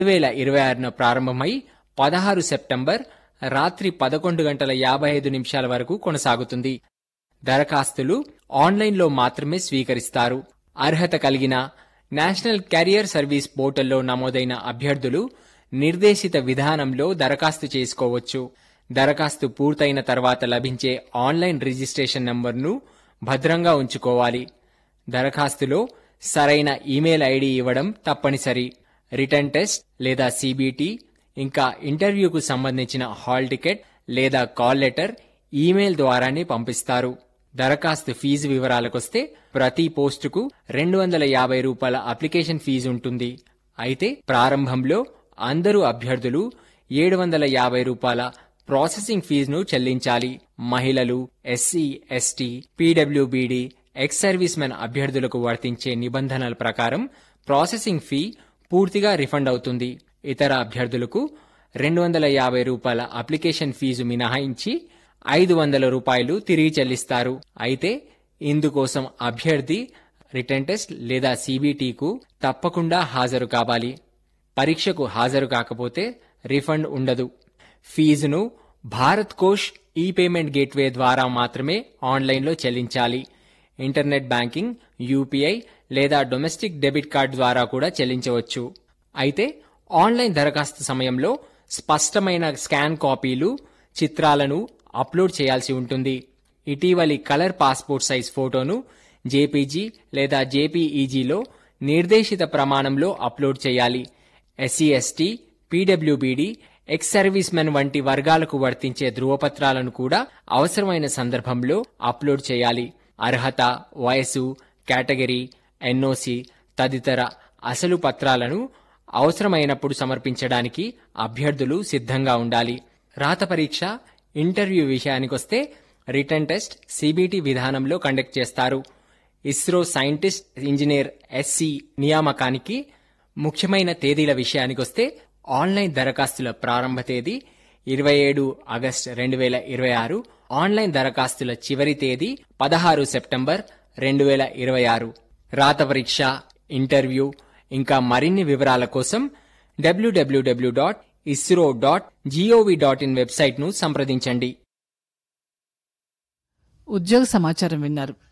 వేల ఇరవై ఆరున ప్రారంభమై పదహారు సెప్టెంబర్ రాత్రి పదకొండు గంటల యాభై ఐదు నిమిషాల వరకు కొనసాగుతుంది దరఖాస్తులు ఆన్లైన్లో మాత్రమే స్వీకరిస్తారు అర్హత కలిగిన నేషనల్ కెరియర్ సర్వీస్ పోర్టల్లో నమోదైన అభ్యర్థులు నిర్దేశిత విధానంలో దరఖాస్తు చేసుకోవచ్చు దరఖాస్తు పూర్తయిన తర్వాత లభించే ఆన్లైన్ రిజిస్ట్రేషన్ నంబర్ను భద్రంగా ఉంచుకోవాలి దరఖాస్తులో సరైన ఈమెయిల్ ఐడి ఇవ్వడం తప్పనిసరి రిటర్న్ టెస్ట్ లేదా సిబిటి ఇంకా ఇంటర్వ్యూకు సంబంధించిన హాల్ టికెట్ లేదా కాల్ లెటర్ ఈమెయిల్ ద్వారానే పంపిస్తారు దరఖాస్తు ఫీజు వివరాలకొస్తే ప్రతి పోస్టుకు రెండు వందల యాభై రూపాయల అప్లికేషన్ ఫీజు ఉంటుంది అయితే ప్రారంభంలో అందరూ అభ్యర్థులు ఏడు వందల యాభై రూపాయల ప్రాసెసింగ్ ఫీజును చెల్లించాలి మహిళలు SC ST PWBD ex servicemen అభ్యర్థులకు వర్తించే నిబంధనల ప్రకారం ప్రాసెసింగ్ ఫీ పూర్తిగా రిఫండ్ అవుతుంది ఇతర అభ్యర్థులకు రెండు వందల యాభై రూపాయల అప్లికేషన్ ఫీజు మినహాయించి ఐదు వందల రూపాయలు తిరిగి చెల్లిస్తారు అయితే ఇందుకోసం అభ్యర్థి రిటర్న్ టెస్ట్ లేదా సిబిటికు తప్పకుండా హాజరు కావాలి పరీక్షకు హాజరు కాకపోతే రిఫండ్ ఉండదు ఫీజును Bharat Kosh E payment gateway ద్వారా మాత్రమే ఆన్లైన్లో చెల్లించాలి ఇంటర్నెట్ బ్యాంకింగ్ యూపీఐ లేదా డొమెస్టిక్ డెబిట్ కార్డ్ ద్వారా కూడా చెల్లించవచ్చు అయితే ఆన్లైన్ దరఖాస్తు సమయంలో స్పష్టమైన స్కాన్ కాపీలు చిత్రాలను అప్లోడ్ చేయాల్సి ఉంటుంది ఇటీవలి కలర్ పాస్పోర్ట్ సైజ్ ఫోటోను జేపీజీ లేదా జేపీఈజీలో నిర్దేశిత ప్రమాణంలో అప్లోడ్ చేయాలి SC ST PWBD ex servicemen వంటి వర్గాలకు వర్తించే ధృవపత్రాలను కూడా అవసరమైన సందర్భంలో అప్లోడ్ చేయాలి అర్హత వయసు కేటగిరీ ఎన్ఓసి తదితర అసలు పత్రాలను అవసరమైనప్పుడు సమర్పించడానికి అభ్యర్థులు సిద్ధంగా ఉండాలి రాత పరీక్ష ఇంటర్వ్యూ విషయానికొస్తే రిటర్న్ టెస్ట్ సిబిటి విధానంలో కండక్ట్ చేస్తారు ఇస్రో సైంటిస్ట్ ఇంజనీర్ ఎస్సి నియామకానికి ముఖ్యమైన తేదీల విషయానికొస్తే ఆన్లైన్ దరఖాస్తుల ప్రారంభ తేదీ ఇరవై ఏడు ఆగస్ట్ రెండు వేల ఇరవై ఆరు ఆన్లైన్ దరఖాస్తుల చివరి తేదీ పదహారు సెప్టెంబర్ రెండు వేల ఇరవై ఆరు రాత పరీక్ష ఇంటర్వ్యూ ఇంకా మరిన్ని వివరాల కోసం WWW dot ISRO dot GOV dot in వెబ్సైట్ను సంప్రదించండి ఉద్యోగ సమాచారం విన్నారు